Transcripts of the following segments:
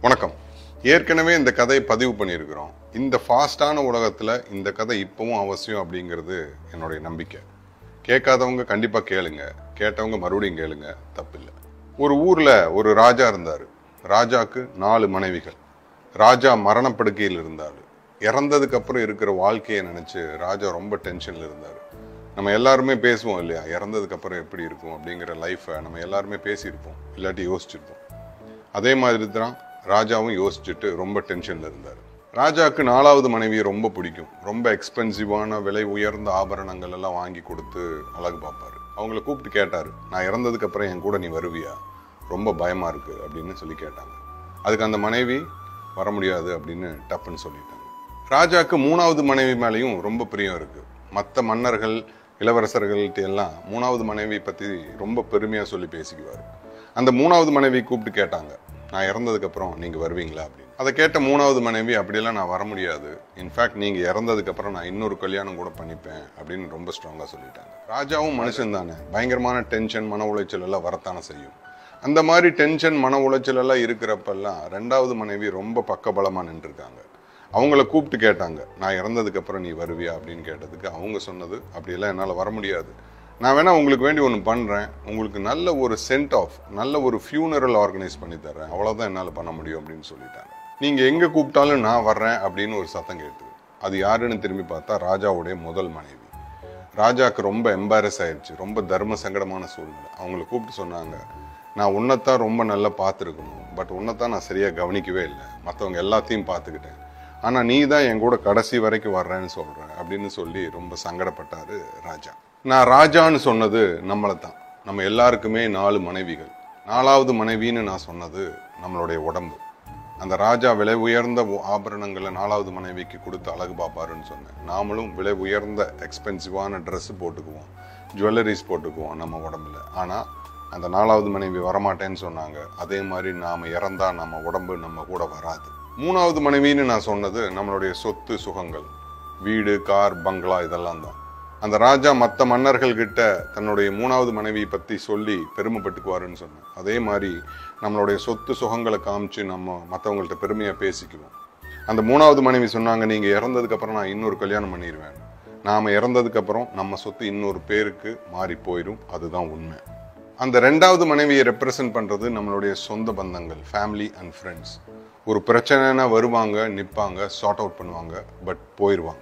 வணக்கம் ஏற்கனவே இந்த கதையை பதிவு பண்ணியிருக்கிறோம் இந்த ஃபாஸ்டான உலகத்தில் இந்த கதை இப்பவும் அவசியம் அப்படிங்கிறது என்னுடைய நம்பிக்கை கேட்காதவங்க கண்டிப்பாக கேளுங்க கேட்டவங்க மறுபடியும் கேளுங்க தப்பில்லை ஒரு ஊரில் ஒரு ராஜா இருந்தார் ராஜாக்கு நாலு மனைவிகள் ராஜா மரணப்படுக்கையில் இருந்தார் இறந்ததுக்கு அப்புறம் இருக்கிற வாழ்க்கையை நினச்சி ராஜா ரொம்ப டென்ஷனில் இருந்தார் நம்ம எல்லாருமே பேசுவோம் இல்லையா இறந்ததுக்கு அப்புறம் எப்படி இருக்கும் அப்படிங்கிற லைஃப்பை நம்ம எல்லாருமே பேசியிருப்போம் இல்லாட்டி யோசிச்சிருப்போம் அதே மாதிரி தான் ராஜாவும் யோசிச்சுட்டு ரொம்ப டென்ஷனில் இருந்தார் ராஜாவுக்கு நாலாவது மனைவியை ரொம்ப பிடிக்கும் ரொம்ப எக்ஸ்பென்சிவான விலை உயர்ந்த ஆபரணங்கள் எல்லாம் வாங்கி கொடுத்து அழகு பார்ப்பாரு அவங்கள கூப்பிட்டு கேட்டார் நான் இறந்ததுக்கு அப்புறம் என் கூட நீ வருவியா ரொம்ப பயமா இருக்கு அப்படின்னு சொல்லி கேட்டாங்க அதுக்கு அந்த மனைவி வர முடியாது அப்படின்னு டப்புன்னு சொல்லிட்டாங்க ராஜாக்கு மூணாவது மனைவி மேலேயும் ரொம்ப பிரியம் இருக்கு மற்ற மன்னர்கள் இளவரசர்கள்ட்ட எல்லாம் மூணாவது மனைவி பத்தி ரொம்ப பெருமையா சொல்லி பேசிக்குவார் அந்த மூணாவது மனைவி கூப்பிட்டு கேட்டாங்க நான் இறந்ததுக்கு அப்புறம் நீங்க வருவீங்களா அப்படின்னு அதை கேட்ட மூணாவது மனைவி அப்படியெல்லாம் நான் வர முடியாது இன்ஃபேக்ட் நீங்க இறந்ததுக்கு அப்புறம் நான் இன்னொரு கல்யாணம் கூட பண்ணிப்பேன் அப்படின்னு ரொம்ப ஸ்ட்ராங்கா சொல்லிட்டாங்க ராஜாவும் மனுஷன் தானே பயங்கரமான டென்ஷன் மன உளைச்சல் எல்லாம் வரத்தானே செய்யும் அந்த மாதிரி டென்ஷன் மன உளைச்சல் எல்லாம் இருக்கிறப்பெல்லாம் ரெண்டாவது மனைவி ரொம்ப பக்கபலமா நின்றுருக்காங்க அவங்கள கூப்பிட்டு கேட்டாங்க நான் இறந்ததுக்கு அப்புறம் நீ வருவியா அப்படின்னு கேட்டதுக்கு அவங்க சொன்னது அப்படியெல்லாம் என்னால் வர முடியாது நான் வேணா உங்களுக்கு வேண்டி ஒன்று பண்ணுறேன் உங்களுக்கு நல்ல ஒரு சென்ட் ஆஃப் நல்ல ஒரு ஃபியூனரல் ஆர்கனைஸ் பண்ணி தர்றேன் அவ்வளோதான் என்னால் பண்ண முடியும் அப்படின்னு சொல்லிட்டாங்க நீங்கள் எங்கே கூப்பிட்டாலும் நான் வர்றேன் அப்படின்னு ஒரு சத்தம் கேட்டுது அது யாருன்னு திரும்பி பார்த்தா ராஜாவுடைய முதல் மனைவி ராஜாக்கு ரொம்ப எம்பாரஸ் ஆயிடுச்சு ரொம்ப தர்ம சங்கடமான சூழ்நிலை அவங்கள கூப்பிட்டு சொன்னாங்க நான் உன்னைத்தான் ரொம்ப நல்லா பார்த்துருக்கணும் பட் உன்னைத்தான் நான் சரியாக கவனிக்கவே இல்லை மற்றவங்க எல்லாத்தையும் பார்த்துக்கிட்டேன் ஆனால் நீ தான் என் கூட கடைசி வரைக்கும் வர்றேன்னு சொல்கிறேன் அப்படின்னு சொல்லி ரொம்ப சங்கடப்பட்டாரு ராஜா நான் ராஜான்னு சொன்னது நம்மளை தான் நம்ம எல்லாருக்குமே நாலு மனைவிகள் நாலாவது மனைவின்னு நான் சொன்னது நம்மளுடைய உடம்பு அந்த ராஜா விலை உயர்ந்த உ- ஆபரணங்களை நாலாவது மனைவிக்கு கொடுத்து அழகு பார்ப்பாருன்னு சொன்னேன் நாமளும் விலை உயர்ந்த எக்ஸ்பென்சிவான Dress போட்டுக்குவோம் ஜுவல்லரிஸ் போட்டுக்குவோம் நம்ம உடம்புல ஆனால் அந்த நாலாவது மனைவி வரமாட்டேன்னு சொன்னாங்க அதே மாதிரி நாம் இறந்தா நம்ம உடம்பு நம்ம கூட வராது மூணாவது மனைவின்னு நான் சொன்னது நம்மளுடைய சொத்து சுகங்கள் வீடு கார் பங்களா இதெல்லாம் தான் அந்த ராஜா மற்ற மன்னர்கள் கிட்ட தன்னுடைய மூணாவது மனைவியை பற்றி சொல்லி பெருமைப்பட்டுக்குவாருன்னு சொன்னேன் அதே மாதிரி நம்மளுடைய சொத்து சுகங்களை காமிச்சு நம்ம மற்றவங்கள்ட்ட பெருமையாக பேசிக்குவோம் அந்த மூணாவது மனைவி சொன்னாங்க நீங்கள் இறந்ததுக்கு அப்புறம் நான் இன்னொரு கல்யாணம் பண்ணிடுவேன் நாம் இறந்ததுக்கு அப்புறம் நம்ம சொத்து இன்னொரு பேருக்கு மாறி போயிடும் அதுதான் உண்மை அந்த ரெண்டாவது மனைவியை ரெப்ரசன்ட் பண்ணுறது நம்மளுடைய சொந்த பந்தங்கள் ஃபேமிலி அண்ட் ஃப்ரெண்ட்ஸ் ஒரு பிரச்சனைனா வருவாங்க நிற்பாங்க சார்ட் அவுட் பண்ணுவாங்க பட் போயிடுவாங்க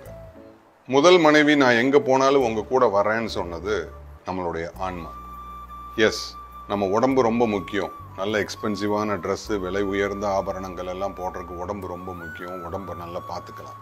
முதல் மனைவி நான் எங்கே போனாலும் உங்கள் கூட வரேன்னு சொன்னது நம்மளுடைய ஆன்மா எஸ் நம்ம உடம்பு ரொம்ப முக்கியம் நல்ல எக்ஸ்பென்சிவான ட்ரெஸ்ஸு விலை உயர்ந்த ஆபரணங்கள் எல்லாம் போடுறதுக்கு உடம்பு ரொம்ப முக்கியம் உடம்பை நல்லா பார்த்துக்கலாம்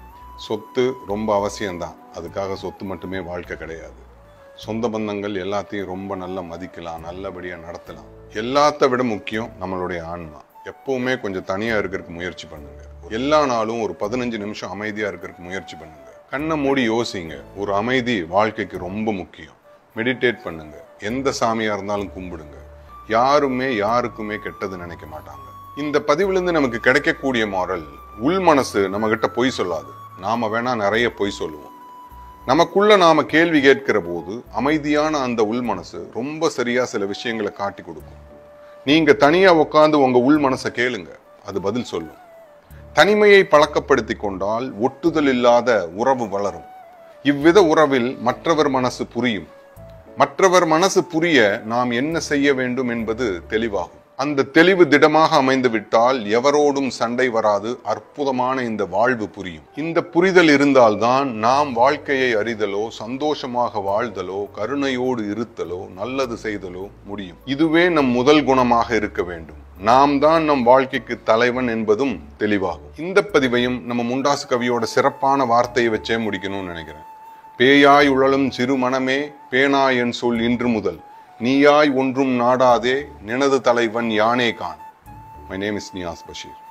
சொத்து ரொம்ப அவசியம்தான் அதுக்காக சொத்து மட்டுமே வாழ்க்கை கிடையாது சொந்த பந்தங்கள் எல்லாத்தையும் ரொம்ப நல்லா மதிக்கலாம் நல்லபடியாக நடத்தலாம் எல்லாத்த விட முக்கியம் நம்மளுடைய ஆன்மா எப்பவுமே கொஞ்சம் தனியாக இருக்கிறதுக்கு முயற்சி பண்ணுங்க எல்லா நாளும் ஒரு பதினஞ்சு நிமிஷம் அமைதியாக இருக்கிறதுக்கு முயற்சி பண்ணுங்க கண்ணை மூடி யோசிங்க ஒரு அமைதி வாழ்க்கைக்கு ரொம்ப முக்கியம் மெடிடேட் பண்ணுங்க எந்த சாமியாக இருந்தாலும் கும்பிடுங்க யாருமே யாருக்குமே கெட்டது நினைக்க மாட்டாங்க இந்த பதிவுலேருந்து நமக்கு கிடைக்கக்கூடிய மாரல் உள் மனசு நம்ம கிட்ட பொய் சொல்லாது நாம வேணா நிறைய பொய் சொல்லுவோம் நமக்குள்ள நாம கேள்வி கேட்கிற போது அமைதியான அந்த உள் மனசு ரொம்ப சரியா சில விஷயங்களை காட்டி கொடுக்கும் நீங்க தனியா உட்காந்து உங்க உள் மனசை கேளுங்க அது பதில் சொல்லும் தனிமையை பழக்கப்படுத்தி கொண்டால் ஒட்டுதல் இல்லாத உறவு வளரும் இவ்வித உறவில் மற்றவர் மனசு புரியும் மற்றவர் மனசு புரிய நாம் என்ன செய்ய வேண்டும் என்பது தெளிவாகும் அந்த தெளிவு திடமாக அமைந்து விட்டால் எவரோடும் சண்டை வராது அற்புதமான இந்த வாழ்வு புரியும் இந்த புரிதல் இருந்தால்தான் நாம் வாழ்க்கையை அறிதலோ சந்தோஷமாக வாழ்தலோ கருணையோடு இருத்தலோ நல்லது செய்தலோ முடியும் இதுவே நம் முதல் குணமாக இருக்க வேண்டும் நாம் தான் நம் வாழ்க்கைக்கு தலைவன் என்பதும் தெளிவாகும் இந்த பதிவையும் நம்ம முண்டாசு கவியோட சிறப்பான வார்த்தையை வச்சே முடிக்கணும்னு நினைக்கிறேன் பேயாய் உழலும் சிறு மனமே பேனாய் என் சொல் இன்று முதல் நீயாய் ஒன்றும் நாடாதே நினது தலைவன் யானே கான் my name is Niyas Basheer